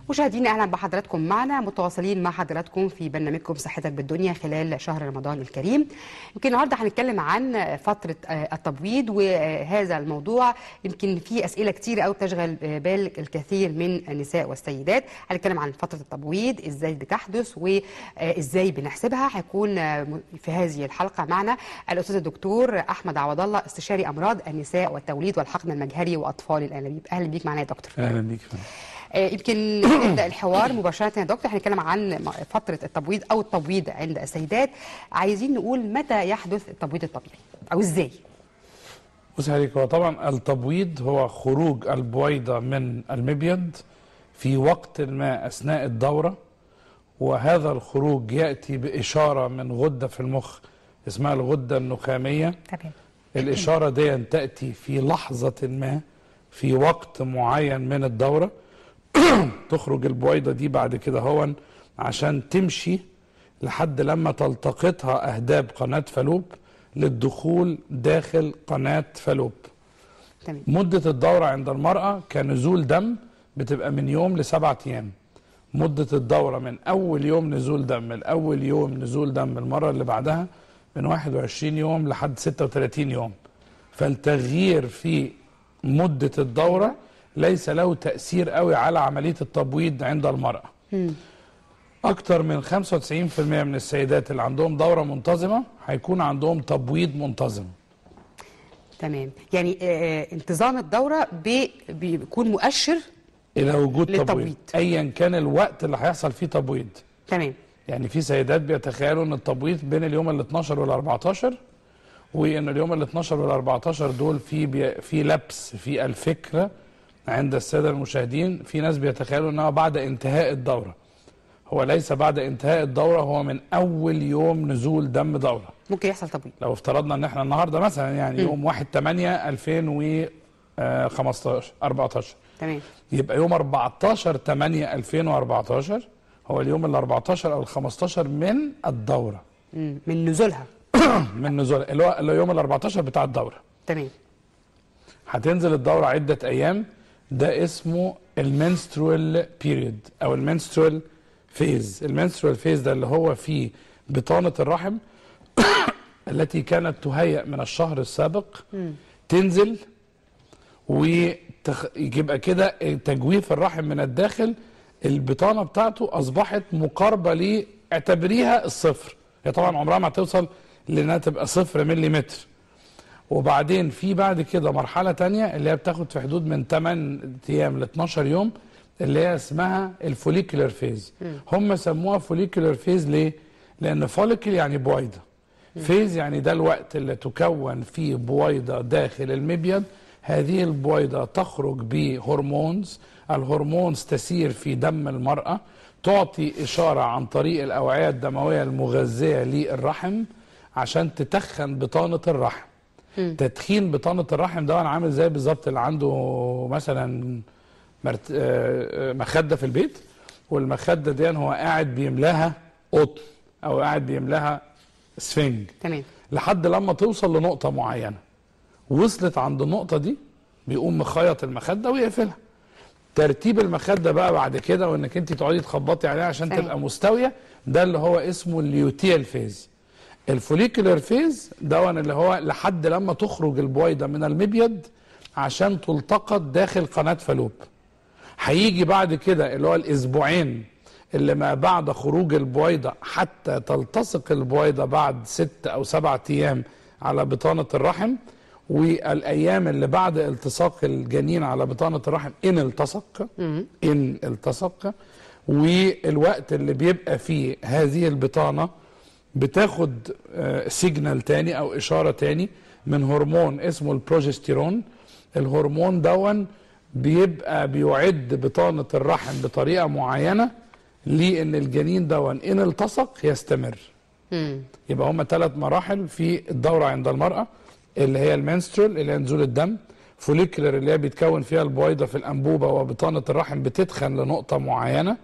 مشاهدينا اهلا بحضراتكم معنا متواصلين مع حضراتكم في برنامجكم صحتك بالدنيا خلال شهر رمضان الكريم يمكن النهارده هنتكلم عن فتره التبويض وهذا الموضوع يمكن في اسئله كتير قوي بتشغل بال الكثير من النساء والسيدات هنتكلم عن فتره التبويض ازاي بتحدث وازاي بنحسبها هيكون في هذه الحلقه معنا الاستاذ الدكتور احمد عوض الله استشاري امراض النساء والتوليد والحقن المجهري واطفال الانابيب اهلا بيك معنا يا دكتور اهلا بيك يمكن نبدا الحوار مباشره يا دكتور هنتكلم عن فتره التبويض او التبويض عند السيدات عايزين نقول متى يحدث التبويض الطبيعي او ازاي بص عليك هو طبعا التبويض هو خروج البويضه من المبيض في وقت ما اثناء الدوره وهذا الخروج ياتي باشاره من غده في المخ اسمها الغده النخاميه تمام الاشاره دي تاتي في لحظه ما في وقت معين من الدوره تخرج البويضه دي بعد كده هون عشان تمشي لحد لما تلتقطها اهداب قناه فالوب للدخول داخل قناه فالوب تمام مده الدوره عند المراه كنزول دم بتبقى من يوم لسبعة ايام مده الدوره من اول يوم نزول دم لاول يوم نزول دم المره اللي بعدها من 21 يوم لحد 36 يوم فالتغيير في مده الدوره ليس له تأثير قوي على عملية التبويض عند المرأة أكتر من 95% من السيدات اللي عندهم دورة منتظمة هيكون عندهم تبويض منتظم تمام يعني آه انتظام الدوره بي- بيكون مؤشر إلى وجود للتبويض. تبويض أيا كان الوقت اللي هيحصل فيه تبويض تمام يعني في سيدات بيتخيلوا ان التبويض بين اليوم ال 12 وال 14 وان اليوم ال 12 وال 14 دول في بي في لبس في الفكره عند الساده المشاهدين في ناس بيتخيلوا انها بعد انتهاء الدوره هو ليس بعد انتهاء الدوره هو من اول يوم نزول دم دوره ممكن يحصل تبويض لو افترضنا ان احنا النهارده مثلا يعني يوم 1 8 2015 14 تمام يبقى يوم 14 8 2014 هو اليوم ال 14 او ال 15 من الدوره مم. من نزولها من نزول اللي هو اللي هو يوم ال 14 بتاع الدوره تمام هتنزل الدوره عده ايام ده اسمه المنسترول بيريود او المنسترول فيز المنسترول فيز ده اللي هو فيه بطانه الرحم التي كانت تهيأ من الشهر السابق تنزل ويبقى كده تجويف الرحم من الداخل البطانه بتاعته اصبحت مقاربه ليه اعتبريها الصفر هي طبعا عمرها ما هتوصل لانها تبقى صفر مليمتر وبعدين في بعد كده مرحله تانية اللي هي بتاخد في حدود من 8 ايام ل 12 يوم اللي هي اسمها الفوليكولر فيز هم سموها فوليكولر فيز ليه لان فوليكل يعني بويضه فيز يعني ده الوقت اللي تكون فيه بويضه داخل المبيض هذه البويضه تخرج بهرمونز الهرمونز تسير في دم المراه تعطي اشاره عن طريق الاوعيه الدمويه المغذيه للرحم عشان تتخن بطانه الرحم تدخين بطانه الرحم ده عامل زي بالظبط اللي عنده مثلا مرت... آه، آه، مخده في البيت والمخده دي هو قاعد بيملاها قطن او قاعد بيملاها سفنج تمام لحد لما توصل لنقطه معينه وصلت عند النقطه دي بيقوم مخيط المخده ويقفلها ترتيب المخده بقى بعد كده وانك انت تقعدي تخبطي عليها عشان صحيح. تبقى مستويه ده اللي هو اسمه اليوتيال فيز الفوليكولر فيز ده اللي هو لحد لما تخرج البويضه من المبيض عشان تلتقط داخل قناه فالوب هيجي بعد كده اللي هو الاسبوعين اللي ما بعد خروج البويضه حتى تلتصق البويضه بعد ست او سبعة ايام على بطانه الرحم والايام اللي بعد التصاق الجنين على بطانه الرحم ان التصق ان التصق والوقت اللي بيبقى فيه هذه البطانه بتاخد آه، سيجنال تاني او اشاره تاني من هرمون اسمه البروجستيرون الهرمون دون بيبقى بيعد بطانه الرحم بطريقه معينه لان الجنين دون ان التصق يستمر مم. يبقى هما ثلاث مراحل في الدوره عند المراه اللي هي المنسترول اللي هي نزول الدم فوليكولر اللي هي بيتكون فيها البويضه في الانبوبه وبطانه الرحم بتتخن لنقطه معينه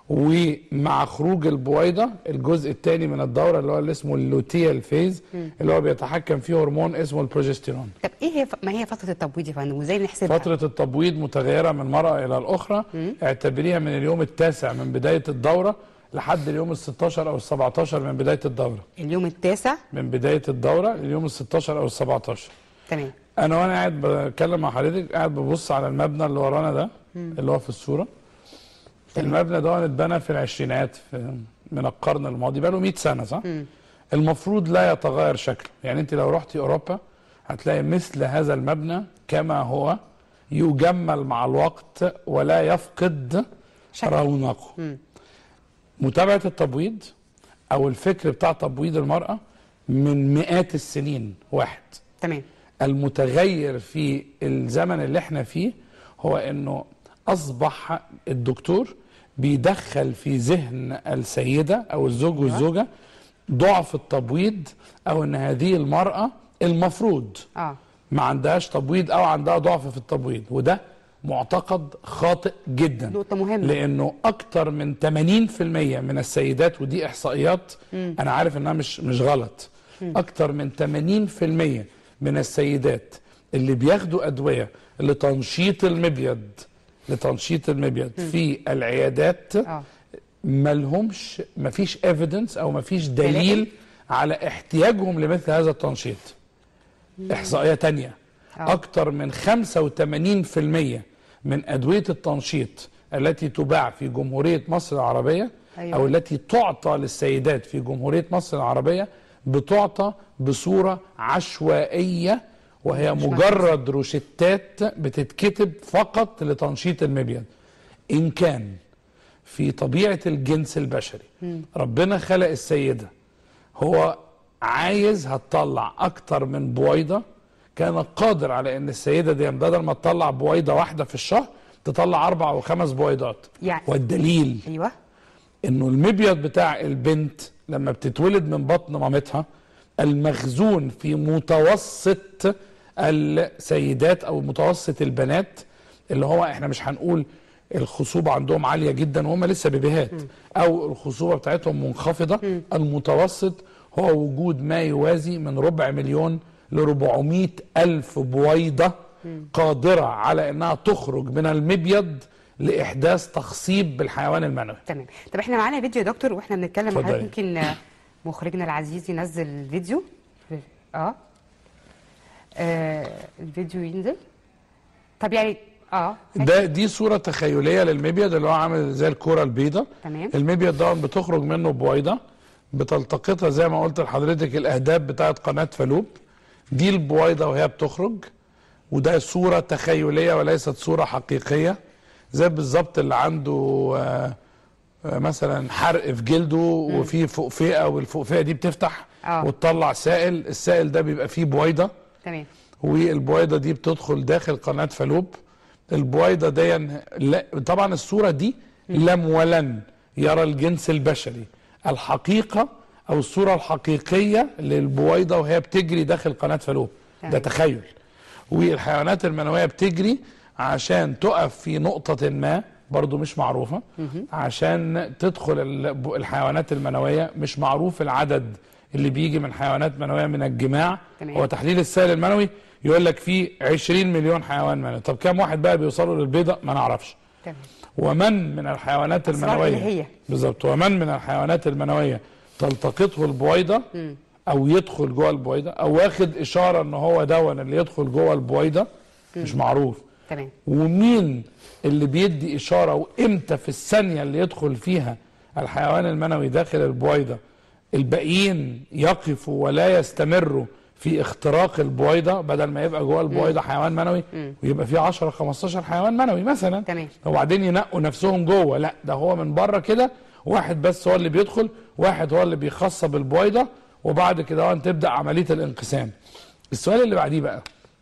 ومع خروج البويضه الجزء الثاني من الدوره اللي هو اللي اسمه اللوتيال فيز اللي هو بيتحكم فيه هرمون اسمه البروجستيرون طب ايه هي ف... ما هي فتره التبويض يا فندم وازاي نحسبها فترة التبويض متغيرة من مرة إلى الأخرى اعتبريها من اليوم التاسع من بداية الدورة لحد اليوم ال 16 أو ال 17 من بداية الدورة اليوم التاسع من بداية الدورة لليوم ال 16 أو ال 17 تمام أنا وأنا قاعد بتكلم مع حضرتك قاعد ببص على المبنى اللي ورانا ده اللي هو في الصورة المبنى ده اتبنى في العشرينات في من القرن الماضي بقى له 100 سنة صح؟ المفروض لا يتغير شكله يعني أنت لو رحتي أوروبا هتلاقي مثل هذا المبنى كما هو يجمل مع الوقت ولا يفقد شكل. رونقه متابعة التبويض أو الفكر بتاع تبويض المرأة من مئات السنين واحد تمام المتغير في الزمن اللي احنا فيه هو انه اصبح الدكتور بيدخل في ذهن السيدة او الزوج والزوجة ضعف التبويض او ان هذه المرأة المفروض اه ما عندهاش تبويض او عندها ضعف في التبويض وده معتقد خاطئ جدا نقطة مهمة. لانه اكتر من 80% من السيدات ودي احصائيات انا عارف انها مش مش غلط اكتر من 80% من السيدات اللي بياخدوا ادويه لتنشيط المبيض لتنشيط المبيض في العيادات اه ملهمش مفيش ايفيدنس او مفيش دليل على احتياجهم لمثل هذا التنشيط احصائيه تانية آه. اكتر من 85% من ادويه التنشيط التي تباع في جمهوريه مصر العربيه أيوة. او التي تعطى للسيدات في جمهوريه مصر العربيه بتعطى بصوره عشوائيه وهي مش مجرد روشتات بتتكتب فقط لتنشيط المبيض ان كان في طبيعه الجنس البشري ربنا خلق السيده هو عايز هتطلع اكتر من بويضه كان قادر على ان السيده دي بدل ما تطلع بويضه واحده في الشهر تطلع اربع وخمس بويضات يعني- والدليل ايوه انه المبيض بتاع البنت لما بتتولد من بطن مامتها المخزون في متوسط السيدات او متوسط البنات اللي هو احنا مش هنقول الخصوبة عندهم عالية جدا وهم لسه بيبيهات او الخصوبة بتاعتهم منخفضة المتوسط هو وجود ما يوازي من ربع مليون ل 400 الف بويضة قادرة على انها تخرج من المبيض لاحداث تخصيب بالحيوان المنوي تمام طب احنا معانا فيديو يا دكتور واحنا بنتكلم مع اتفضلي. حضرتك يمكن آه، مخرجنا العزيز ينزل الفيديو اه آه، الفيديو ينزل طب يعني اه ده دي صورة تخيلية للمبيض اللي هو عامل زي الكرة البيضاء تمام. المبيض ده بتخرج منه بويضة بتلتقطها زي ما قلت لحضرتك الأهداب بتاعت قناة فالوب دي البويضة وهي بتخرج وده صورة تخيلية وليست صورة حقيقية زي بالظبط اللي عنده آه، آه، مثلا حرق في جلده وفي فوقفئة والفوقفئة دي بتفتح آه. وتطلع سائل السائل ده بيبقى فيه بويضة تمام والبويضه دي بتدخل داخل قناه فالوب البويضه دي لا طبعا الصوره دي لم ولن يرى الجنس البشري الحقيقه او الصوره الحقيقيه للبويضه وهي بتجري داخل قناه فالوب ده تمام. تخيل والحيوانات المنويه بتجري عشان تقف في نقطه ما برضو مش معروفه عشان تدخل ال- الحيوانات المنويه مش معروف العدد اللي بيجي من حيوانات منويه من الجماع تمام. هو تحليل السائل المنوي يقول لك فيه 20 مليون حيوان منوي طب كام واحد بقى بيوصلوا للبيضه ما نعرفش تمام ومن من الحيوانات أسرار المنويه إلهية. بالظبط ومن من الحيوانات المنويه تلتقطه البويضه او يدخل جوه البويضه او واخد اشاره ان هو دون اللي يدخل جوه البويضه مش معروف تمام ومين اللي بيدي اشاره وامتى في الثانيه اللي يدخل فيها الحيوان المنوي داخل البويضه الباقيين يقفوا ولا يستمروا في اختراق البويضه بدل ما يبقى جوه البويضه حيوان منوي ويبقى فيه 10 15 حيوان منوي مثلا تمام. وبعدين ينقوا نفسهم جوه لا ده هو من بره كده واحد بس هو اللي بيدخل واحد هو اللي بيخصب البويضه وبعد كده هو تبدا عمليه الانقسام السؤال اللي بعديه بقى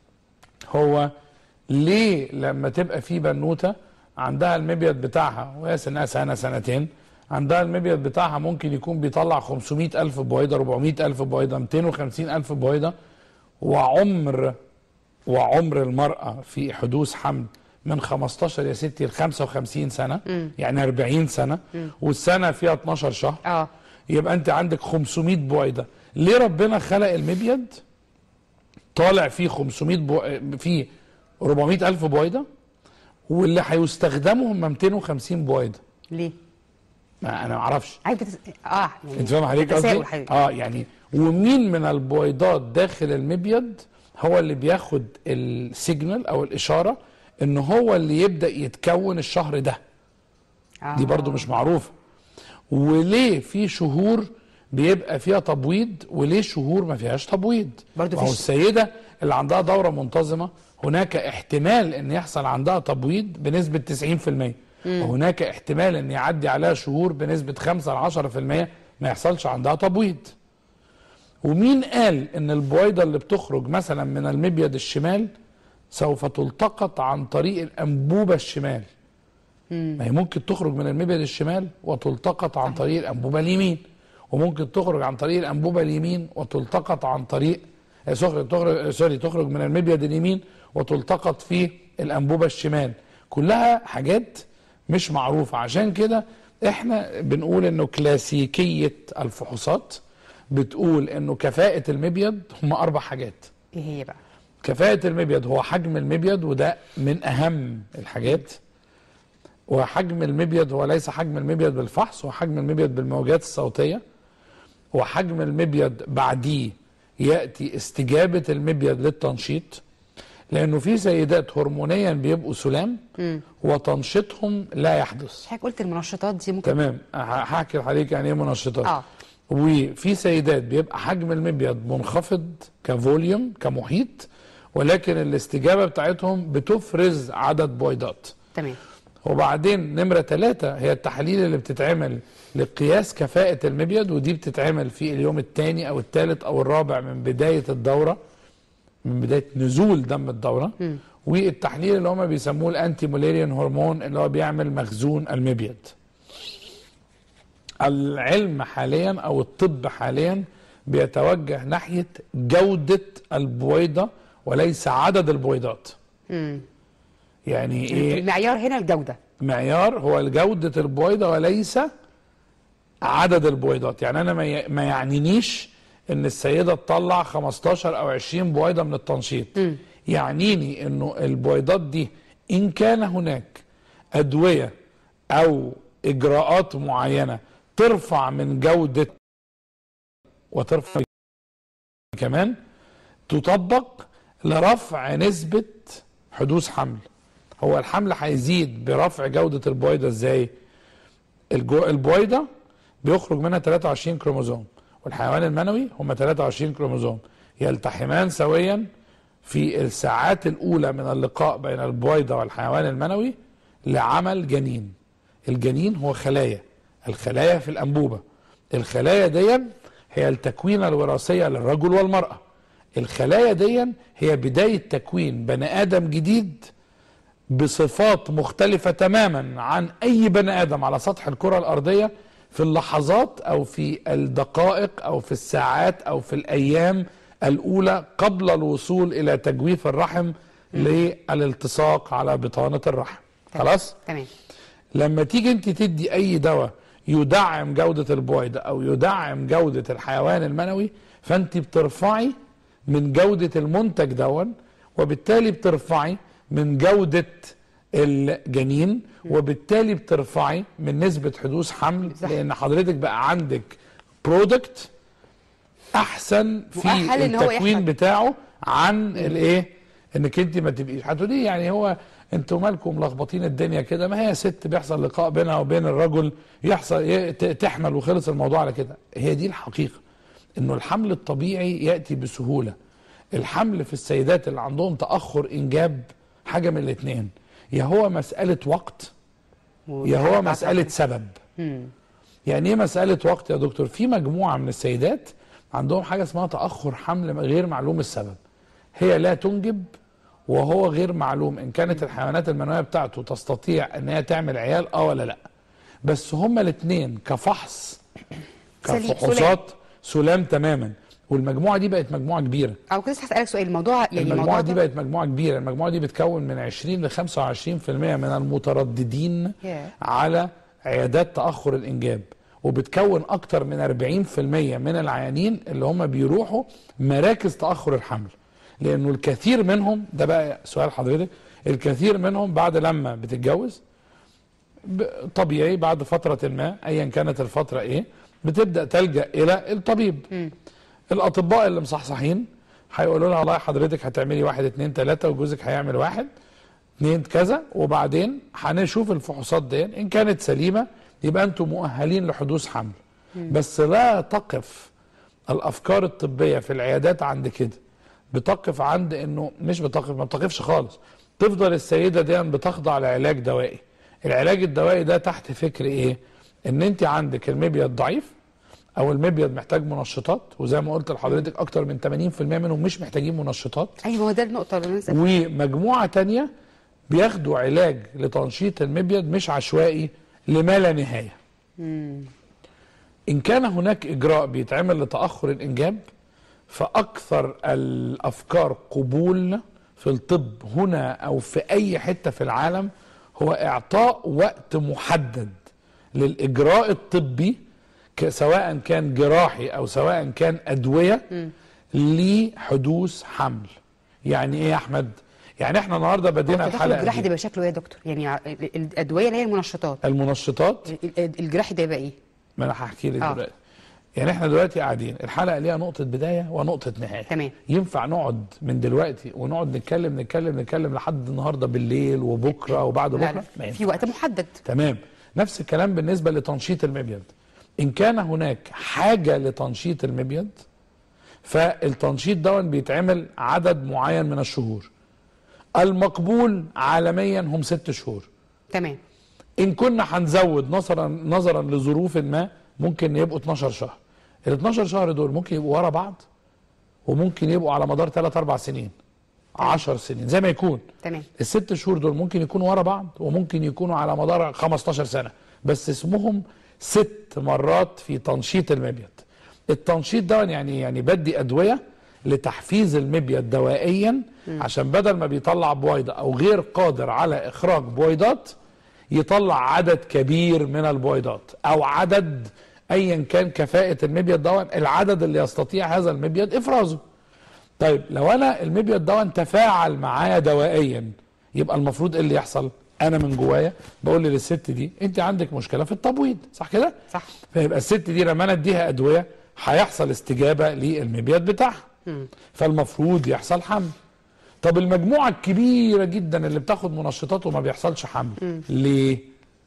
هو ليه لما تبقى في بنوته عندها المبيض بتاعها وهي سنها سنه سنتين عندها المبيض بتاعها ممكن يكون بيطلع 500 ألف بويضة 400 ألف بويضة 250 ألف بويضة وعمر وعمر المرأة في حدوث حمل من 15 يا ستي ل 55 سنه يعني 40 سنه والسنه فيها 12 شهر اه يبقى انت عندك 500 بويضه ليه ربنا خلق المبيض طالع فيه 500 بو... فيه 400 الف بويضه واللي هيستخدموا هم 250 بويضه ليه؟ ما انا ما اعرفش عايز بتس... اه يعني انت فاهم حضرتك قصدي تساؤل حضرتك. اه يعني ومين من البويضات داخل المبيض هو اللي بياخد السيجنال او الاشاره ان هو اللي يبدا يتكون الشهر ده آه. دي برضو مش معروفة وليه في شهور بيبقى فيها تبويض وليه شهور ما فيهاش تبويض برضو ما هو في ش- السيدة اللي عندها دورة منتظمة هناك احتمال ان يحصل عندها تبويض بنسبة 90% وهناك احتمال ان يعدي عليها شهور بنسبة 5 ل 10% ما يحصلش عندها تبويض ومين قال ان البويضة اللي بتخرج مثلا من المبيض الشمال سوف تلتقط عن طريق الانبوبة الشمال ما هي ممكن تخرج من المبيض الشمال وتلتقط عن طريق الانبوبه اليمين وممكن تخرج عن طريق الانبوبه اليمين وتلتقط عن طريق آه، سوري تخرج سوري تخرج من المبيض اليمين وتلتقط في الانبوبه الشمال كلها حاجات مش معروفه عشان كده احنا بنقول انه كلاسيكيه الفحوصات بتقول انه كفاءه المبيض هم اربع حاجات ايه هي بقى؟ كفاءة المبيض هو حجم المبيض وده من أهم الحاجات وحجم المبيض هو ليس حجم المبيض بالفحص هو حجم المبيض بالموجات الصوتية وحجم المبيض بعديه يأتي استجابة المبيض للتنشيط لأنه في سيدات هرمونيا بيبقوا سلام وتنشيطهم لا يحدث حضرتك قلت المنشطات دي ممكن تمام ه- هحكي لحضرتك يعني ايه منشطات اه وفي سيدات بيبقى حجم المبيض منخفض كفوليوم كمحيط ولكن الاستجابة بتاعتهم بتفرز عدد بويضات تمام وبعدين نمرة ثلاثة هي التحاليل اللي بتتعمل لقياس كفاءة المبيض ودي بتتعمل في اليوم الثاني أو الثالث أو الرابع من بداية الدورة من بداية نزول دم الدورة والتحليل اللي هم بيسموه الانتي موليريان هرمون اللي هو بيعمل مخزون المبيض العلم حاليا او الطب حاليا بيتوجه ناحيه جوده البويضه وليس عدد البويضات امم يعني ايه المعيار هنا الجوده معيار هو جوده البويضه وليس عدد البويضات يعني انا ما ي- ما يعنينيش ان السيده تطلع 15 او 20 بويضه من التنشيط يعنيني انه البويضات دي ان كان هناك ادويه او اجراءات معينه ترفع من جوده وترفع كمان تطبق لرفع نسبه حدوث حمل هو الحمل هيزيد برفع جوده البويضه ازاي الجو- البويضه بيخرج منها 23 كروموزوم والحيوان المنوي هم 23 كروموزوم يلتحمان سويا في الساعات الاولى من اللقاء بين البويضه والحيوان المنوي لعمل جنين الجنين هو خلايا الخلايا في الانبوبه الخلايا دي هي التكوينه الوراثيه للرجل والمراه الخلايا دي هي بدايه تكوين بني ادم جديد بصفات مختلفة تماما عن أي بني آدم على سطح الكرة الأرضية في اللحظات أو في الدقائق أو في الساعات أو في الأيام الأولى قبل الوصول إلى تجويف الرحم للالتصاق على بطانة الرحم خلاص؟ تمام لما تيجي انت تدي اي دواء يدعم جودة البويضة او يدعم جودة الحيوان المنوي فانت بترفعي من جودة المنتج دون وبالتالي بترفعي من جودة الجنين وبالتالي بترفعي من نسبة حدوث حمل صح. لان حضرتك بقى عندك برودكت احسن في مؤهل إن هو التكوين يحمل. بتاعه عن الايه انك انت ما تبقيش هتقولي يعني هو انتوا مالكم ملخبطين الدنيا كده ما هي ست بيحصل لقاء بينها وبين الرجل يحصل ي- ت- تحمل وخلص الموضوع على كده هي دي الحقيقه انه الحمل الطبيعي ياتي بسهوله الحمل في السيدات اللي عندهم تاخر انجاب حاجه من الاثنين يا هو مساله وقت يا هو مساله سبب مم. يعني ايه مسألة وقت يا دكتور؟ في مجموعة من السيدات عندهم حاجة اسمها تأخر حمل غير معلوم السبب. هي لا تنجب وهو غير معلوم ان كانت الحيوانات المنوية بتاعته تستطيع ان هي تعمل عيال اه ولا لا. بس هما الاثنين كفحص سليم، كفحوصات سلام تماما والمجموعه دي بقت مجموعه كبيره او كنت لسه هسالك سؤال الموضوع يعني المجموعه الموضوع دي ده- بقت مجموعه كبيره المجموعه دي بتكون من 20 ل 25% من المترددين ياه. على عيادات تاخر الانجاب وبتكون اكتر من 40% من العيانين اللي هم بيروحوا مراكز تاخر الحمل لانه الكثير منهم ده بقى سؤال حضرتك الكثير منهم بعد لما بتتجوز ب- طبيعي بعد فترة ما ايا كانت الفترة ايه بتبدأ تلجأ الى الطبيب الاطباء اللي مصحصحين هيقولوا لها والله حضرتك هتعملي واحد اتنين تلاتة وجوزك هيعمل واحد اتنين كذا وبعدين هنشوف الفحوصات دي ان كانت سليمة يبقى انتم مؤهلين لحدوث حمل بس لا تقف الافكار الطبية في العيادات عند كده بتقف عند انه مش بتقف ما بتقفش خالص تفضل السيدة دي بتخضع لعلاج دوائي العلاج الدوائي ده تحت فكر ايه ان انت عندك المبيض ضعيف او المبيض محتاج منشطات وزي ما قلت لحضرتك اكتر من 80% منهم مش محتاجين منشطات ايوه هو ده النقطه اللي بنسال ومجموعه تانية بياخدوا علاج لتنشيط المبيض مش عشوائي لما لا نهايه ان كان هناك اجراء بيتعمل لتاخر الانجاب فاكثر الافكار قبول في الطب هنا او في اي حته في العالم هو اعطاء وقت محدد للاجراء الطبي ك- سواء كان جراحي او سواء كان ادويه لحدوث حمل يعني ايه يا احمد يعني احنا النهارده بدينا التدخل الحلقه الجراحي ده دي. يبقى شكله ايه يا دكتور يعني ع- ال- الادويه اللي هي المنشطات المنشطات ال- ال- الجراحي ده يبقى ايه ما انا هحكي لك آه. دلوقتي يعني احنا دلوقتي قاعدين الحلقه ليها نقطه بدايه ونقطه نهايه تمام. ينفع نقعد من دلوقتي ونقعد نتكلم نتكلم نتكلم لحد النهارده بالليل وبكره وبعد لا بكره لا ما ينفع. في وقت محدد تمام نفس الكلام بالنسبه لتنشيط المبيض ان كان هناك حاجه لتنشيط المبيض فالتنشيط ده بيتعمل عدد معين من الشهور المقبول عالميا هم ست شهور تمام ان كنا هنزود نظرا نظرا لظروف ما ممكن يبقوا 12 شهر ال 12 شهر دول ممكن يبقوا ورا بعض وممكن يبقوا على مدار 3 4 سنين 10 سنين زي ما يكون تمام الست شهور دول ممكن يكونوا ورا بعض وممكن يكونوا على مدار 15 سنه بس اسمهم ست مرات في تنشيط المبيض التنشيط ده يعني يعني بدي ادويه لتحفيز المبيض دوائيا عشان بدل ما بيطلع بويضه او غير قادر على اخراج بويضات يطلع عدد كبير من البويضات او عدد ايا كان كفاءه المبيض ده العدد اللي يستطيع هذا المبيض افرازه طيب لو انا المبيض ده تفاعل معايا دوائيا يبقى المفروض ايه اللي يحصل انا من جوايا بقول للست دي انت عندك مشكله في التبويض صح كده صح فيبقى الست دي لما انا اديها ادويه هيحصل استجابه للمبيض بتاعها فالمفروض يحصل حمل طب المجموعه الكبيره جدا اللي بتاخد منشطات وما بيحصلش حمل ليه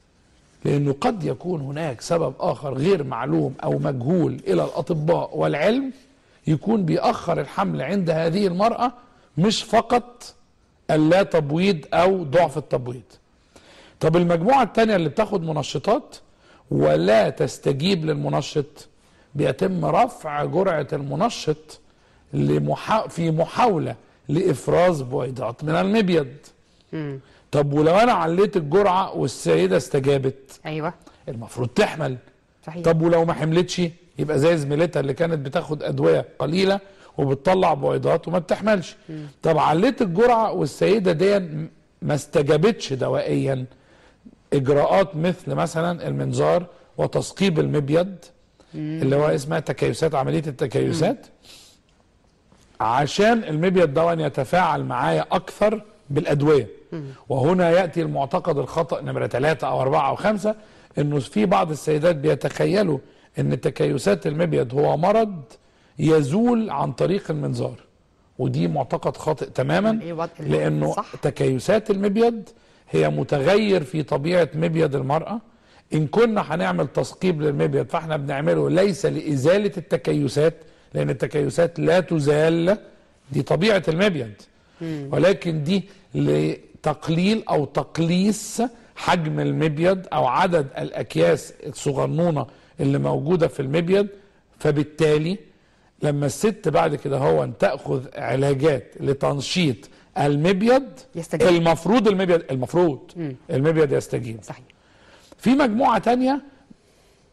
لانه قد يكون هناك سبب اخر غير معلوم او مجهول الى الاطباء والعلم يكون بيأخر الحمل عند هذه المرأة مش فقط اللا تبويض او ضعف التبويض طب المجموعة التانية اللي بتاخد منشطات ولا تستجيب للمنشط بيتم رفع جرعة المنشط لمحا... في محاولة لإفراز بويضات من المبيض مم. طب ولو أنا عليت الجرعة والسيدة استجابت ايوه المفروض تحمل صحيح طب ولو ما حملتش يبقى زي زميلتها اللي كانت بتاخد ادويه قليله وبتطلع بويضات وما بتحملش طب عليت الجرعه والسيده دي م- ما استجابتش دوائيا اجراءات مثل مثلا المنظار وتثقيب المبيض اللي هو اسمها تكيسات عمليه التكيسات عشان المبيض ده يتفاعل معايا اكثر بالادويه وهنا ياتي المعتقد الخطا نمره ثلاثة او أربعة او خمسة انه في بعض السيدات بيتخيلوا ان تكيسات المبيض هو مرض يزول عن طريق المنظار ودي معتقد خاطئ تماما إيه وضع- لانه صح. تكيسات المبيض هي متغير في طبيعه مبيض المراه ان كنا هنعمل تثقيب للمبيض فاحنا بنعمله ليس لازاله التكيسات لان التكيسات لا تزال دي طبيعه المبيض ولكن دي لتقليل او تقليص حجم المبيض او عدد الاكياس الصغنونه اللي موجوده في المبيض فبالتالي لما الست بعد كده هو تاخذ علاجات لتنشيط المبيض يستجيب. المفروض المبيض المفروض مم. المبيض يستجيب صحيح في مجموعه تانية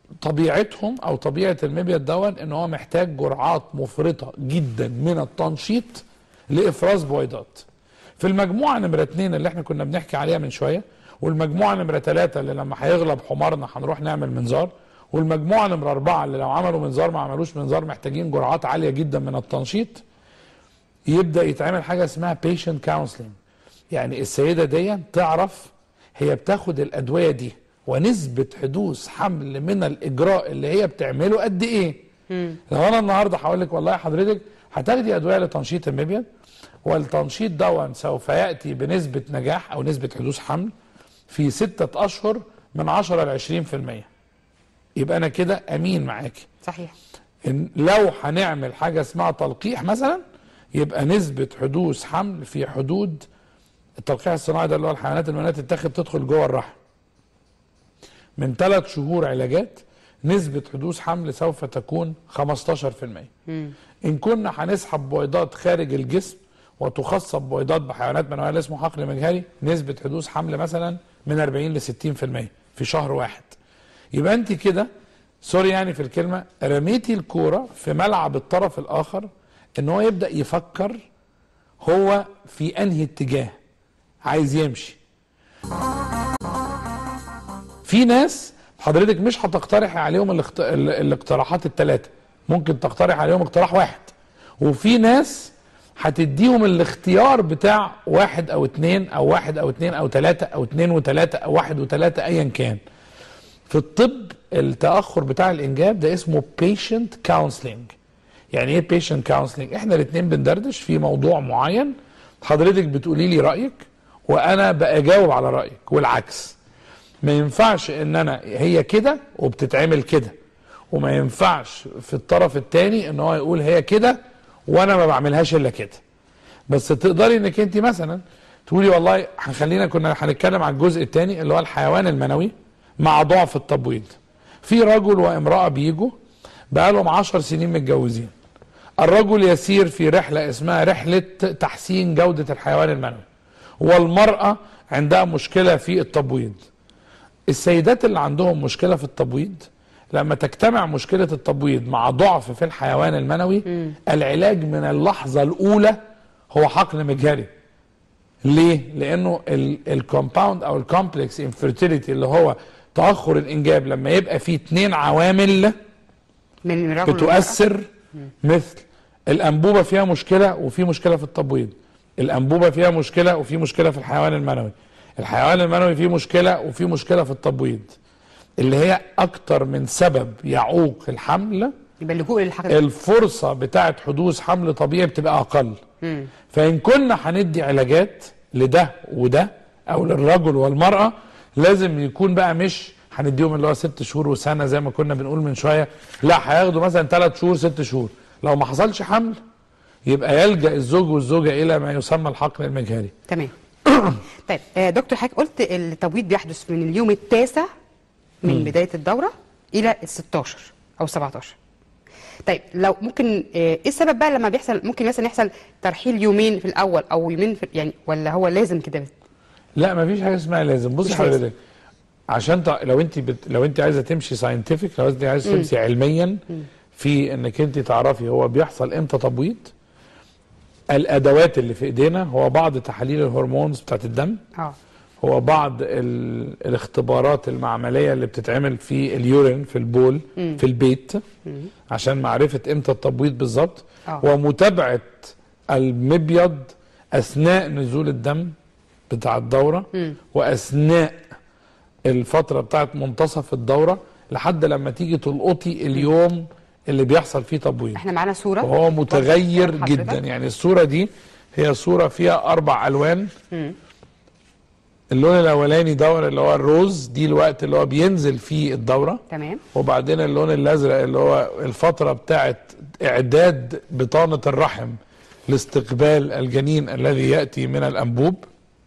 طبيعتهم او طبيعه المبيض دون ان هو محتاج جرعات مفرطه جدا من التنشيط لافراز بويضات في المجموعه نمره اتنين اللي احنا كنا بنحكي عليها من شويه والمجموعه نمره ثلاثه اللي لما هيغلب حمارنا هنروح نعمل منظار والمجموعه نمره اربعه اللي لو عملوا منظار ما عملوش منظار محتاجين جرعات عاليه جدا من التنشيط يبدا يتعمل حاجه اسمها patient counseling يعني السيده دي تعرف هي بتاخد الادويه دي ونسبه حدوث حمل من الاجراء اللي هي بتعمله قد ايه لو انا النهارده هقول لك والله حضرتك هتاخدي ادويه لتنشيط المبيض والتنشيط دون سوف ياتي بنسبه نجاح او نسبه حدوث حمل في ستة اشهر من 10 ل 20% يبقى انا كده امين معاكي صحيح إن لو هنعمل حاجه اسمها تلقيح مثلا يبقى نسبه حدوث حمل في حدود التلقيح الصناعي ده اللي هو الحيوانات المنويه تتاخد تدخل جوه الرحم من ثلاث شهور علاجات نسبة حدوث حمل سوف تكون 15% إن كنا هنسحب بويضات خارج الجسم وتخصب بويضات بحيوانات منوية اللي اسمه حقل مجهري نسبة حدوث حمل مثلا من 40 ل 60% في شهر واحد يبقى أنت كده سوري يعني في الكلمة رميتي الكورة في ملعب الطرف الآخر إن هو يبدأ يفكر هو في أنهي اتجاه عايز يمشي في ناس حضرتك مش هتقترح عليهم الاخت... ال- الاقتراحات الثلاثه ممكن تقترح عليهم اقتراح واحد وفي ناس هتديهم الاختيار بتاع واحد او اتنين او واحد او اتنين او تلاته او اتنين وتلاته او واحد وتلاته ايا كان في الطب التاخر بتاع الانجاب ده اسمه patient counseling يعني ايه patient counseling احنا الاثنين بندردش في موضوع معين حضرتك بتقولي لي رايك وانا بجاوب على رايك والعكس ما ينفعش ان انا هي كده وبتتعمل كده وما ينفعش في الطرف الثاني ان هو يقول هي كده وانا ما بعملهاش الا كده بس تقدري انك انت مثلا تقولي والله هنخلينا كنا هنتكلم على الجزء الثاني اللي هو الحيوان المنوي مع ضعف التبويض في رجل وامراه بيجوا بقالهم عشر سنين متجوزين الرجل يسير في رحله اسمها رحله تحسين جوده الحيوان المنوي والمراه عندها مشكله في التبويض السيدات اللي عندهم مشكله في التبويض لما تجتمع مشكله التبويض مع ضعف في الحيوان المنوي العلاج من اللحظه الاولى هو حقن مجهري ليه؟ لانه الكومباوند او الكومبلكس انفيرتيليتي اللي هو تاخر الانجاب لما يبقى فيه اتنين عوامل من رجل بتؤثر مثل الانبوبه فيها مشكله وفي مشكله في التبويض الانبوبه فيها مشكله وفي مشكله في الحيوان المنوي الحيوان المنوي فيه مشكله وفي مشكله في التبويض اللي هي اكتر من سبب يعوق الحمل يبقى اللجوء للحاجه الفرصه بتاعه حدوث حمل طبيعي بتبقى اقل فان كنا هندي علاجات لده وده او للرجل والمراه لازم يكون بقى مش هنديهم اللي هو ست شهور وسنه زي ما كنا بنقول من شويه لا هياخدوا مثلا ثلاث شهور ست شهور لو ما حصلش حمل يبقى يلجا الزوج والزوجه الى ما يسمى الحقن المجهري تمام طيب آه، دكتور حضرتك قلت التبويض بيحدث من اليوم التاسع من بدايه الدوره الى ال 16 او 17 طيب لو ممكن آه، ايه السبب بقى لما بيحصل ممكن مثلا يحصل ترحيل يومين في الاول او يومين في يعني ولا هو لازم كده لا ما فيش حاجه اسمها لازم بص مش لازم. حضرتك عشان ت... لو انت بت... لو انت عايزه تمشي ساينتفك لو انت عايزه تمشي علميا في انك انت تعرفي هو بيحصل امتى تبويض الادوات اللي في ايدينا هو بعض تحاليل الهرمونز بتاعت الدم اه هو بعض ال... الاختبارات المعمليه اللي بتتعمل في اليورين في البول في البيت عشان معرفه امتى التبويض بالظبط آه. ومتابعه المبيض اثناء نزول الدم بتاع الدوره واثناء الفتره بتاعت منتصف الدوره لحد لما تيجي تلقطي اليوم اللي بيحصل فيه تبويض احنا معانا صوره وهو متغير حضرتك. جدا يعني الصوره دي هي صوره فيها اربع الوان اللون الاولاني دور اللي هو الروز دي الوقت اللي هو بينزل فيه الدوره تمام وبعدين اللون الازرق اللي هو الفتره بتاعت اعداد بطانه الرحم لاستقبال الجنين الذي ياتي من الانبوب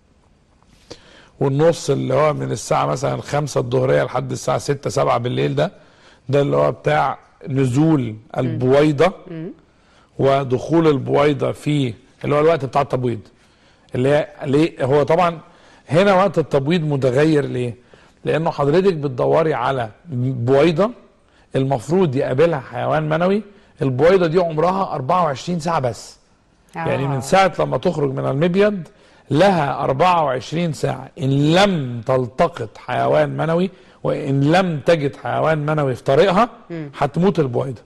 والنص اللي هو من الساعه مثلا خمسة الظهريه لحد الساعه ستة سبعة بالليل ده ده اللي هو بتاع نزول البويضه ودخول البويضه في اللي هو الوقت بتاع التبويض اللي هي ليه هو طبعا هنا وقت التبويض متغير ليه؟ لانه حضرتك بتدوري على بويضه المفروض يقابلها حيوان منوي البويضه دي عمرها 24 ساعه بس يعني من ساعه لما تخرج من المبيض لها 24 ساعه ان لم تلتقط حيوان منوي وان لم تجد حيوان منوي في طريقها هتموت البويضه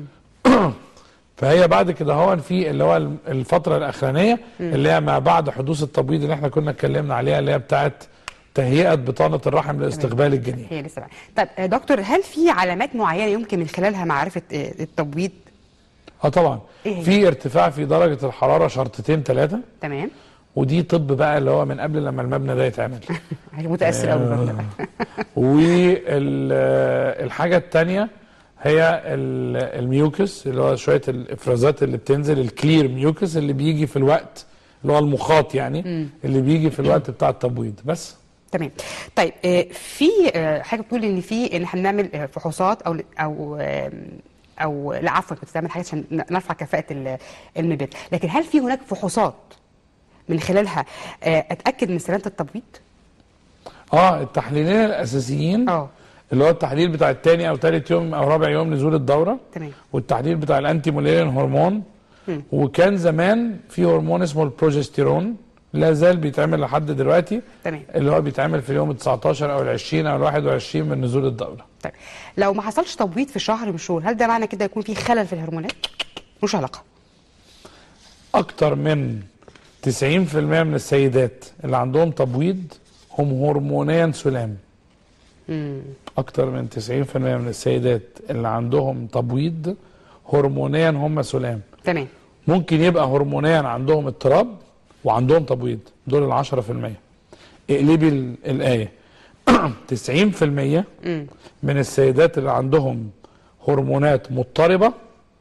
فهي بعد كده هو في اللي هو الفتره الاخرانيه اللي هي ما بعد حدوث التبويض اللي احنا كنا اتكلمنا عليها اللي هي بتاعت تهيئه بطانه الرحم لاستقبال الجنين هي لسه بقى. طب آه، دكتور هل في علامات معينه يمكن من خلالها معرفه آه، التبويض اه طبعا إيه هي؟ في ارتفاع في درجه الحراره شرطتين ثلاثه تمام ودي طب بقى اللي هو من قبل لما المبنى ده يتعمل متاثر قوي بالمبنى ده. والحاجه الثانيه هي ال- الميوكس اللي هو شويه الافرازات اللي بتنزل الكلير ميوكس اللي بيجي في الوقت اللي هو المخاط يعني اللي بيجي في الوقت بتاع التبويض بس تمام طيب آه، في آه، حاجه بتقول ان في ان احنا بنعمل آه، فحوصات او او آم، او لا عفوا بتعمل حاجات عشان ن- نرفع كفاءه ال- المبيض لكن هل في هناك فحوصات من خلالها آه، اتاكد من سلامه التبويض اه التحليلين الاساسيين اه اللي هو التحليل بتاع الثاني او ثالث يوم او رابع يوم نزول الدوره تمام والتحليل بتاع الانتي موليرين هرمون وكان زمان في هرمون اسمه البروجستيرون لا زال بيتعمل لحد دلوقتي تمام اللي هو بيتعمل في اليوم ال 19 او ال 20 او ال 21 من نزول الدوره طيب لو ما حصلش تبويض في شهر من الشهور هل ده معنى كده يكون في خلل في الهرمونات مش علاقه اكتر من 90% من السيدات اللي عندهم تبويض هم هرمونيا سلام امم اكتر من 90% من السيدات اللي عندهم تبويض هرمونيا هم سلام تمام ممكن يبقى هرمونيا عندهم اضطراب وعندهم تبويض دول ال 10% اقلبي ال- الايه 90% امم من السيدات اللي عندهم هرمونات مضطربه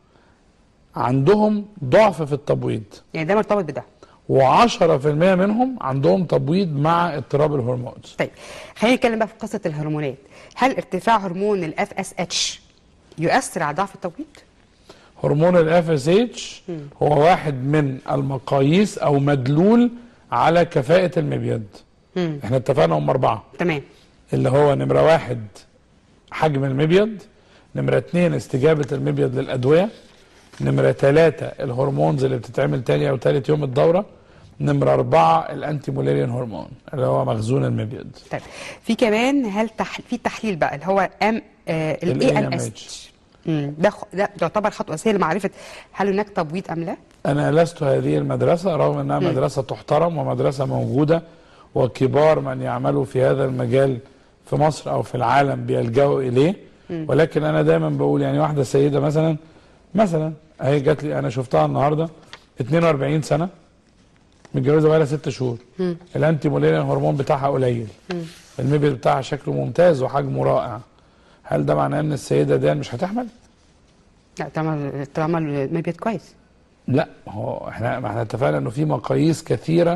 عندهم ضعف في التبويض يعني ده مرتبط بده و10% منهم عندهم تبويض مع اضطراب الهرمونز طيب خلينا نتكلم بقى في قصه الهرمونات هل ارتفاع هرمون الاف اس اتش يؤثر على ضعف التبويض هرمون الاف اس اتش هو واحد من المقاييس او مدلول على كفاءة المبيض امم احنا اتفقنا هم اربعة تمام اللي هو نمرة واحد حجم المبيض نمرة اتنين استجابة المبيض للأدوية نمرة تلاتة الهرمونز اللي بتتعمل تاني أو تالت يوم الدورة نمرة أربعة الأنتي موليرين هرمون اللي هو مخزون المبيض طيب في كمان هل تح... في تحليل بقى اللي هو ام ال الاي ام اس AMH. ده خ- ده يعتبر خطوه اساسيه لمعرفه هل هناك تبويض ام لا أنا لست هذه المدرسة رغم أنها مدرسة تحترم ومدرسة موجودة وكبار من يعملوا في هذا المجال في مصر أو في العالم بيلجأوا إليه ولكن أنا دايما بقول يعني واحدة سيدة مثلا مثلا أهي جات لي أنا شفتها النهاردة 42 سنة متجوزة بقالها ست شهور الأنتي موليرين هرمون بتاعها قليل المبيض بتاعها شكله ممتاز وحجمه رائع هل ده معناه ان السيده دي مش هتحمل؟ لا طالما طالما المبيض كويس لا ما هو احنا ما احنا اتفقنا انه في مقاييس كثيره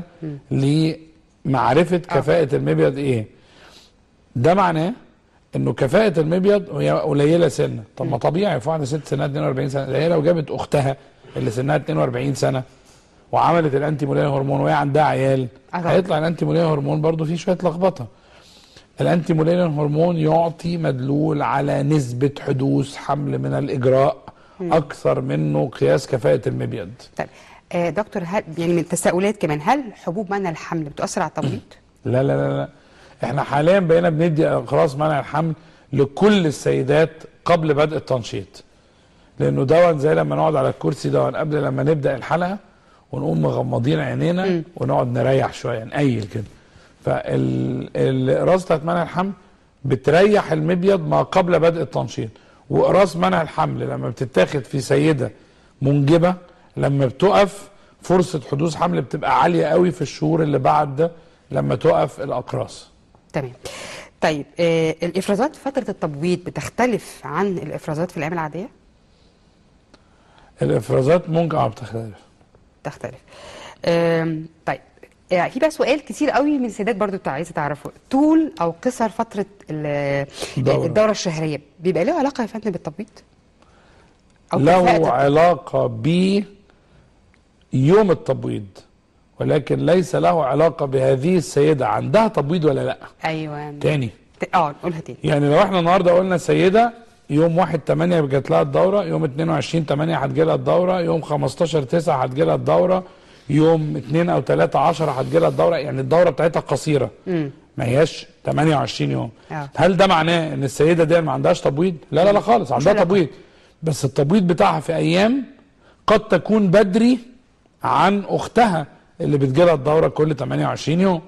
لمعرفه كفاءه المبيض ايه ده معناه انه كفاءه المبيض هي قليله سنه طب ما طبيعي في واحده ست سنها 42 سنه ده هي لو جابت اختها اللي سنها 42 سنه وعملت الانتي مولين هرمون وهي عندها عيال آه طبعا. هيطلع الانتي مولين هرمون برضه فيه شويه لخبطه الانتي مولين هرمون يعطي مدلول على نسبه حدوث حمل من الاجراء اكثر منه قياس كفاءه المبيض طيب آه دكتور هل يعني من التساؤلات كمان هل حبوب منع الحمل بتؤثر على التبويض؟ لا لا لا لا احنا حاليا بقينا بندي اقراص منع الحمل لكل السيدات قبل بدء التنشيط لانه دون زي لما نقعد على الكرسي دون قبل لما نبدا الحلقه ونقوم مغمضين عينينا ونقعد نريح شويه نقيل كده فالقراص بتاعت منع الحمل بتريح المبيض ما قبل بدء التنشيط واقراص منع الحمل لما بتتاخد في سيده منجبه لما بتقف فرصه حدوث حمل بتبقى عاليه قوي في الشهور اللي بعد لما تقف الاقراص تمام طيب آه الافرازات في فتره التبويض بتختلف عن الافرازات في الايام العاديه؟ الافرازات ممكن اه بتختلف تختلف آم، طيب يعني في بقى سؤال كتير قوي من السيدات برضو بتاع عايزه تعرفه طول او قصر فتره ال- الدورة. الدوره الشهريه بيبقى له علاقه يا فندم بالتبويض؟ او له كفاءة علاقه ب يوم التبويض ولكن ليس له علاقه بهذه السيده عندها تبويض ولا لا ايوه تاني ت- اه نقولها تاني يعني لو احنا النهارده قلنا سيده يوم 1 8 جات لها الدوره يوم 22 8 هتجي لها الدوره يوم 15 9 هتجي لها الدوره يوم 2 او 3 10 هتجي لها الدوره يعني الدوره بتاعتها قصيره ما هياش 28 يوم آه. هل ده معناه ان السيده دي ما عندهاش تبويض لا لا لا خالص عندها علاقة. تبويض بس التبويض بتاعها في ايام قد تكون بدري عن اختها اللي بتجيلها الدوره كل 28 يوم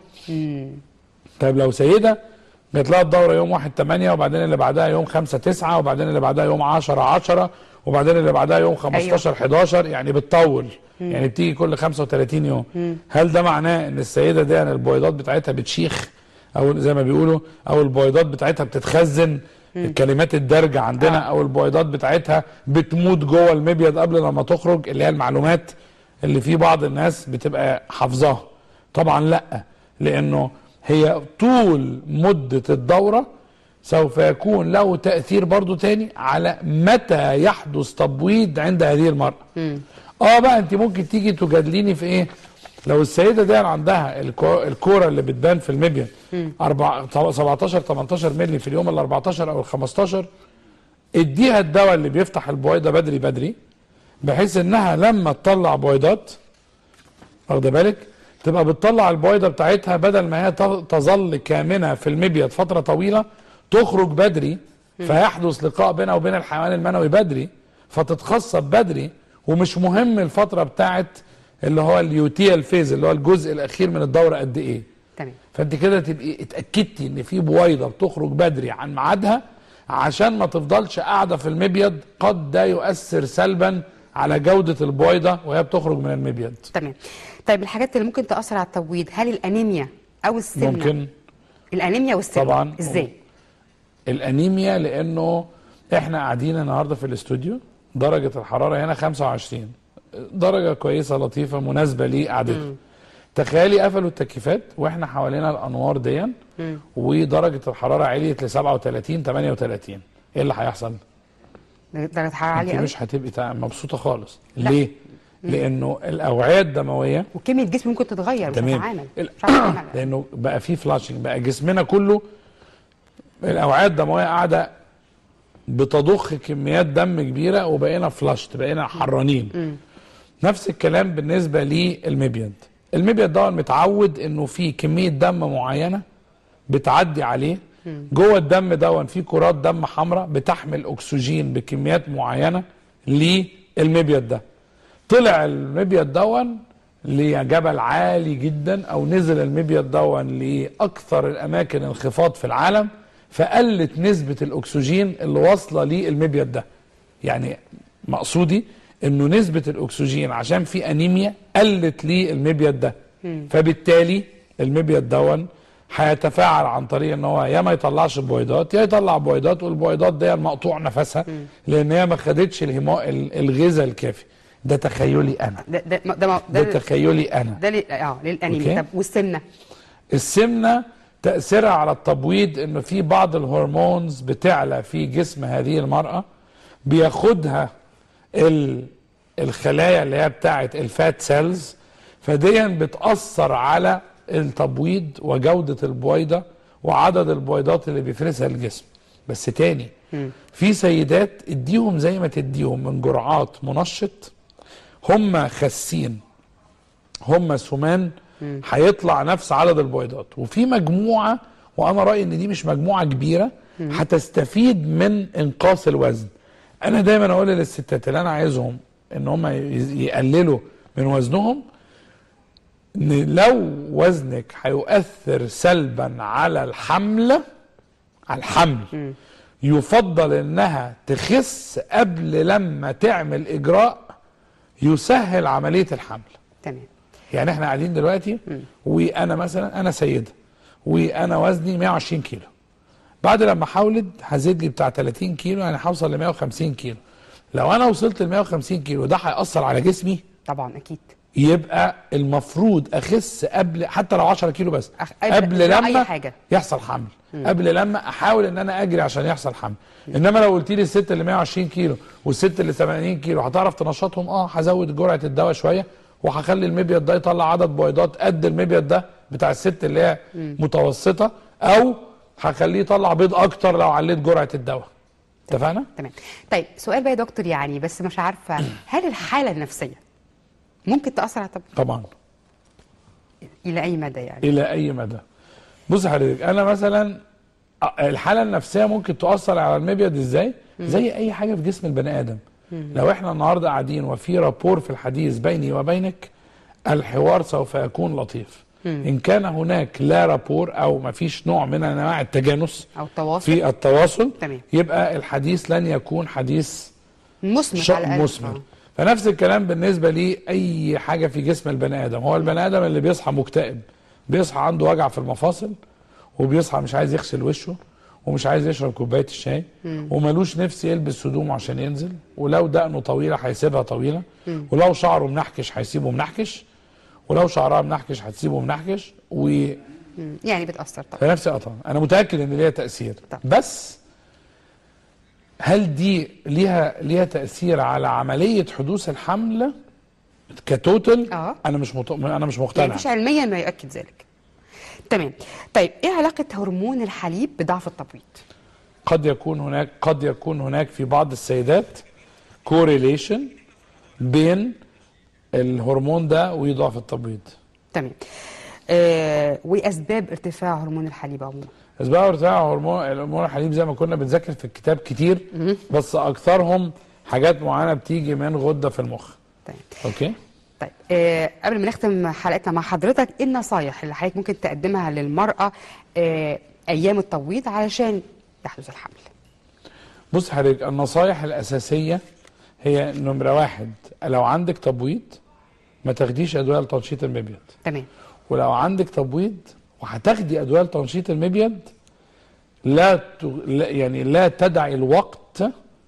طيب لو سيده جات لها الدوره يوم 1 8 وبعدين اللي بعدها يوم 5 9 وبعدين اللي بعدها يوم 10 10 وبعدين اللي بعدها يوم 15 11 يعني بتطول يعني بتيجي كل 35 يوم هل ده معناه ان السيده دي يعني البويضات بتاعتها بتشيخ او زي ما بيقولوا او البويضات بتاعتها بتتخزن الكلمات الدارجه عندنا آه. او البويضات بتاعتها بتموت جوه المبيض قبل لما تخرج اللي هي المعلومات اللي في بعض الناس بتبقى حافظاها طبعا لا لانه هي طول مده الدوره سوف يكون له تاثير برضو تاني على متى يحدث تبويض عند هذه المراه اه بقى انت ممكن تيجي تجادليني في ايه لو السيده دي عندها الكو- الكوره اللي بتبان في المبيض أربعة- 17 18 مللي في اليوم ال 14 او ال 15 اديها الدواء اللي بيفتح البويضه بدري بدري بحيث انها لما تطلع بويضات واخده بالك تبقى بتطلع البويضه بتاعتها بدل ما هي ت- تظل كامنه في المبيض فتره طويله تخرج بدري فيحدث لقاء بينها وبين الحيوان المنوي بدري فتتخصب بدري ومش مهم الفتره بتاعت اللي هو اليوتيال فيز اللي هو الجزء الاخير من الدوره قد ايه تمام فانت كده تبقي اتاكدتي ان في بويضه بتخرج بدري عن ميعادها عشان ما تفضلش قاعده في المبيض قد ده يؤثر سلبا على جوده البويضه وهي بتخرج من المبيض تمام طيب الحاجات اللي ممكن تاثر على التبويض هل الانيميا او السمنه ممكن الانيميا والسمنه طبعاً. ازاي الانيميا لانه احنا قاعدين النهارده في الاستوديو درجه الحراره هنا 25 درجه كويسه لطيفه مناسبه لقعدتنا تخيلي قفلوا التكييفات واحنا حوالينا الانوار دي ودرجه الحراره عليت ل 37 38 ايه اللي هيحصل؟ درجه حراره انت عاليه قوي مش هتبقي تع- مبسوطه خالص لا. ليه؟ لانه الاوعيه الدمويه وكميه الجسم ممكن تتغير مش تمام هتتعامل ال- مش عارفة تتعامل. لانه بقى في فلاشنج بقى جسمنا كله الاوعيه الدمويه قاعده بتضخ كميات دم كبيره وبقينا فلاشت بقينا حرانين نفس الكلام بالنسبه للمبيض المبيض ده متعود انه في كميه دم معينه بتعدي عليه جوه الدم دون في كرات دم حمراء بتحمل اكسجين بكميات معينه للمبيض ده طلع المبيض دون لجبل عالي جدا او نزل المبيض دون لاكثر الاماكن انخفاض في العالم فقلت نسبه الاكسجين اللي واصله للمبيض ده يعني مقصودي انه نسبه الاكسجين عشان في انيميا قلت للمبيض ده فبالتالي المبيض دون هيتفاعل عن طريق ان هو يا ما يطلعش بويضات يا يطلع بويضات والبويضات دي مقطوع نفسها لان هي ما خدتش الهما الغذاء الكافي ده تخيلي انا ده ده ده, ده, ده ده, تخيلي انا ده لل- اه للانيميا أوكي. طب والسمنه السمنه تاثيرها على التبويض انه في بعض الهرمونز بتعلى في جسم هذه المراه بياخدها ال- الخلايا اللي هي بتاعه الفات سيلز فديا بتاثر على التبويض وجوده البويضه وعدد البويضات اللي بيفرزها الجسم بس تاني في سيدات اديهم زي ما تديهم من جرعات منشط هم خاسين هم سمان هيطلع نفس عدد البويضات وفي مجموعه وانا رايي ان دي مش مجموعه كبيره هتستفيد من انقاص الوزن انا دايما اقول للستات اللي انا عايزهم ان هم ي- يقللوا من وزنهم ان لو وزنك هيؤثر سلبا على الحمل على الحمل يفضل انها تخس قبل لما تعمل اجراء يسهل عمليه الحمل تمام يعني احنا قاعدين دلوقتي وانا مثلا انا سيده وانا وزني 120 كيلو بعد لما حولد هزيد لي بتاع 30 كيلو يعني هوصل ل 150 كيلو لو انا وصلت ل 150 كيلو ده هيأثر على جسمي طبعا اكيد يبقى المفروض اخس قبل حتى لو 10 كيلو بس أخ- قبل- قبل قبل أي لما حاجة. يحصل حمل قبل لما احاول ان انا اجري عشان يحصل حمل انما لو قلت لي الست اللي 120 كيلو والست اللي 80 كيلو هتعرف تنشطهم اه هزود جرعه الدواء شويه وهخلي المبيض ده يطلع عدد بويضات قد المبيض ده بتاع الست اللي هي متوسطه او هخليه يطلع بيض اكتر لو عليت جرعه الدواء اتفقنا؟ تمام طيب سؤال بقى يا دكتور يعني بس مش عارفه هل الحاله النفسيه ممكن تاثر على التبويض طبعا الى اي مدى يعني الى اي مدى بص حضرتك انا مثلا أ- الحاله النفسيه ممكن تؤثر على المبيض ازاي زي اي حاجه في جسم البني ادم لو احنا النهارده قاعدين وفي رابور في الحديث بيني وبينك الحوار سوف يكون لطيف ان كان هناك لا رابور او ما فيش نوع من انواع التجانس او التواصل في التواصل تمام. يبقى الحديث لن يكون حديث مثمر شق على الأقل. مثمر آه. فنفس الكلام بالنسبه لاي حاجه في جسم البني ادم هو البني ادم اللي بيصحى مكتئب بيصحى عنده وجع في المفاصل وبيصحى مش عايز يغسل وشه ومش عايز يشرب كوبايه الشاي وملوش نفس يلبس هدومه عشان ينزل ولو دقنه طويله هيسيبها طويله ولو شعره منحكش هيسيبه منحكش ولو شعرها منحكش هتسيبه منحكش و مم. يعني بتاثر طبعا فنفس قطع انا متاكد ان ليها تاثير طب. بس هل دي ليها ليها تاثير على عمليه حدوث الحمل كتوتل آه. انا مش مط... انا مش يعني مقتنع مفيش علميا ما يؤكد ذلك تمام طيب ايه علاقه هرمون الحليب بضعف التبويض قد يكون هناك قد يكون هناك في بعض السيدات كوريليشن بين الهرمون ده وضعف التبويض تمام آه واسباب ارتفاع هرمون الحليب عموما اسباب ارتفاع هرمون هرمون الحليب زي ما كنا بنذاكر في الكتاب كتير بس اكثرهم حاجات معينه بتيجي من غده في المخ تمام اوكي طيب آه قبل ما نختم حلقتنا مع حضرتك ايه النصايح اللي حضرتك ممكن تقدمها للمراه آه ايام التبويض علشان يحدث الحمل بص حضرتك النصايح الاساسيه هي نمره واحد لو عندك تبويض ما تاخديش ادويه لتنشيط المبيض تمام ولو عندك تبويض وهتاخدي ادويه لتنشيط المبيض لا, ت... لا يعني لا تدعي الوقت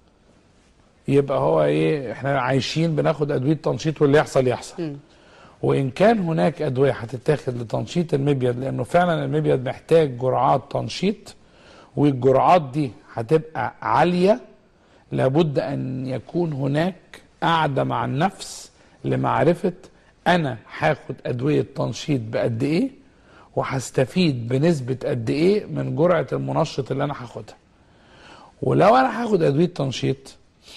يبقى هو ايه احنا عايشين بناخد ادويه تنشيط واللي يحصل يحصل وان كان هناك ادويه هتتاخد لتنشيط المبيض لانه فعلا المبيض محتاج جرعات تنشيط والجرعات دي هتبقى عاليه لابد ان يكون هناك قعده مع النفس لمعرفه انا هاخد ادويه تنشيط بقد ايه وهستفيد بنسبه قد ايه من جرعه المنشط اللي انا هاخدها ولو انا هاخد ادويه تنشيط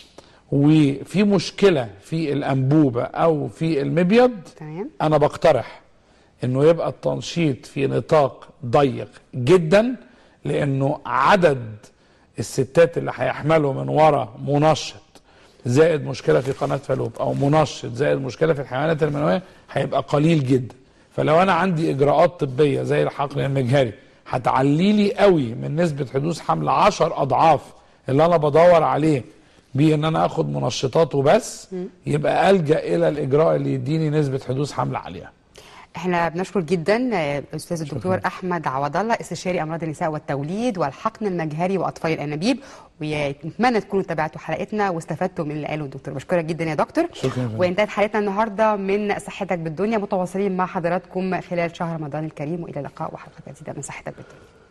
وفي مشكله في الانبوبه او في المبيض تمام انا بقترح انه يبقى التنشيط في نطاق ضيق جدا لانه عدد الستات اللي هيحملوا من ورا منشط زائد مشكله في قناه فالوب او منشط زائد مشكله في الحيوانات المنويه هيبقى قليل جدا فلو انا عندي اجراءات طبيه زي الحقن المجهري هتعلي لي قوي من نسبه حدوث حمل 10 اضعاف اللي انا بدور عليه بان انا اخد منشطات وبس يبقى الجا الى الاجراء اللي يديني نسبه حدوث حمل عاليه احنا بنشكر جدا آه، الاستاذ الدكتور احمد عوض الله استشاري امراض النساء والتوليد والحقن المجهري واطفال الانابيب ونتمنى تكونوا تابعتوا حلقتنا واستفدتوا من اللي قاله الدكتور بشكرك جدا يا دكتور شكرا يا فندم. وانتهت حلقتنا النهارده من صحتك بالدنيا متواصلين مع حضراتكم خلال شهر رمضان الكريم والى اللقاء وحلقه جديده من صحتك بالدنيا